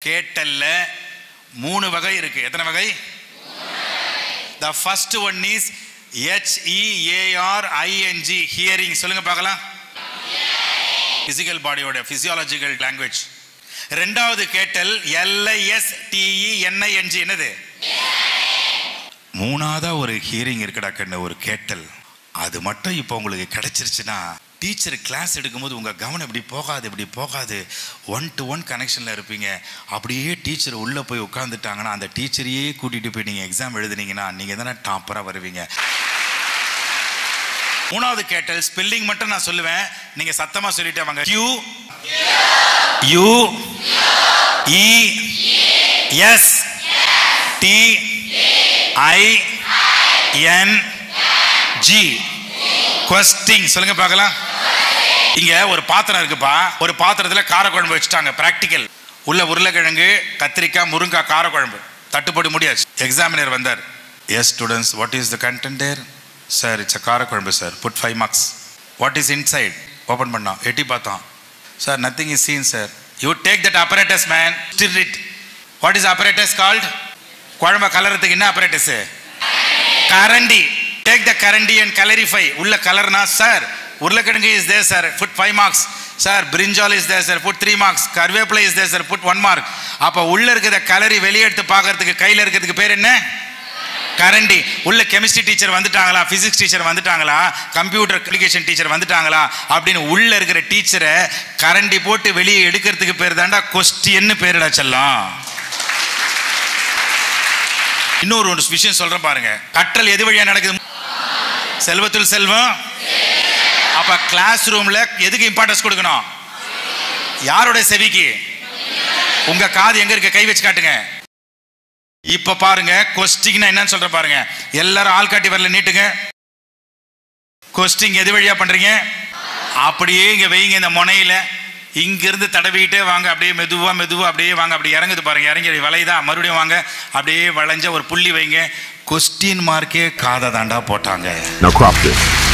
கேட்டல்ல மூணு வகை இருக்கு எத்தனை வகை the first one is ஹெச்இஏஆர்ஐஎன்ஜி hearing சொல்லுங்க பார்க்கலாம் பிசிக்கல் பாடியோட பிசியாலஜிக்கல் லாங்குவேஜ் ரெண்டாவது கேட்டல் எல்ஐஎஸ் டிஇ என்ஐஎன்ஜி என்னது மூணாவதா ஒரு ஹியரிங் இருக்குடா கண்ணு ஒரு கேட்டல் அது மட்டும் இப்போ உங்களுக்கு கிடைச்சிருச்சுன்னா டீச்சர் கிளாஸ் எடுக்கும்போது உங்கள் கவனம் இப்படி போகாது இப்படி போகாது ஒன் டு ஒன் கனெக்ஷனில் இருப்பீங்க அப்படியே டீச்சர் உள்ளே போய் உட்காந்துட்டாங்கன்னா அந்த டீச்சரையே கூட்டிகிட்டு போய் நீங்கள் எக்ஸாம் எழுதுனீங்கன்னா நீங்கள் தானே டாப்பராக வருவீங்க மூணாவது கேட்டல் ஸ்பெல்லிங் மட்டும் நான் சொல்லுவேன் நீங்கள் சத்தமாக சொல்லிட்டே வாங்க U U E S T I N G questing சொல்லுங்க பார்க்கலாம் இங்க ஒரு பாத்திரம் இருக்குப்பா ஒரு பாத்திரத்துல காரக்குழம்பு வச்சுட்டாங்க பிராக்டிக்கல் உள்ள உருளைக்கிழங்கு கத்திரிக்காய் முருங்காய் காரக்குழம்பு தட்டுப்படி முடியாச்சு எக்ஸாமினர் வந்தார் yes students what is the content there sir it's a karakuzhambu sir put five marks what is inside open பண்ணோம் எட்டி பார்த்தோம் sir nothing is seen sir you take that apparatus man still it what is apparatus called குழம்ப கலரத்துக்கு என்ன apparatus கரண்டி take the கரண்டி and clarify உள்ள கலர்னா sir urulaikizhangu is there sir put five marks sir brinjal is there sir put three marks karuveppilai is there sir put one mark அப்போ உள்ள இருக்கிற கலரி வெளியே எடுத்து பார்க்கறதுக்கு கையில் இருக்கிறதுக்கு பேர் என்ன கரண்டி உள்ள கெமிஸ்ட்ரி டீச்சர் வந்துட்டாங்களா பிசிக்ஸ் டீச்சர் வந்துட்டாங்களா கம்ப்யூட்டர் அப்ளிகேஷன் டீச்சர் வந்துட்டாங்களா அப்படின்னு உள்ள இருக்கிற டீச்சரை கரண்டி போட்டு வெளியே எடுக்கிறதுக்கு பேர் தாண்டா கொஸ்டின்னு பேரிடா செல்லம் இன்னொரு ஒரு விஷயம் சொல்றேன் பாருங்க கற்றல் எது வழியா நடக்குது செல்வத்துள் செல்வம் அப்ப கிளாஸ் ரூம்ல எதுக்கு இம்பார்ட்டன்ஸ் கொடுக்கணும் யாரோட செவிக்கு உங்க காது எங்க இருக்க கை வச்சு காட்டுங்க இப்ப பாருங்க கொஸ்டிங்னா என்னன்னு சொல்ற பாருங்க எல்லாரும் ஆள் காட்டி வரல நீட்டுங்க கொஸ்டிங் எது வழியா பண்றீங்க அப்படியே இங்க வைங்க இந்த முனையில இங்க இருந்து தடவிட்டே வாங்க அப்படியே மெதுவா மெதுவா அப்படியே வாங்க அப்படி இறங்குது பாருங்க இறங்கி அப்படி வளையுதா மறுபடியும் வாங்க அப்படியே வளைஞ்ச ஒரு புள்ளி வைங்க கொஸ்டின் மார்க்கே காதை தாண்டா போட்டாங்க Now crop this.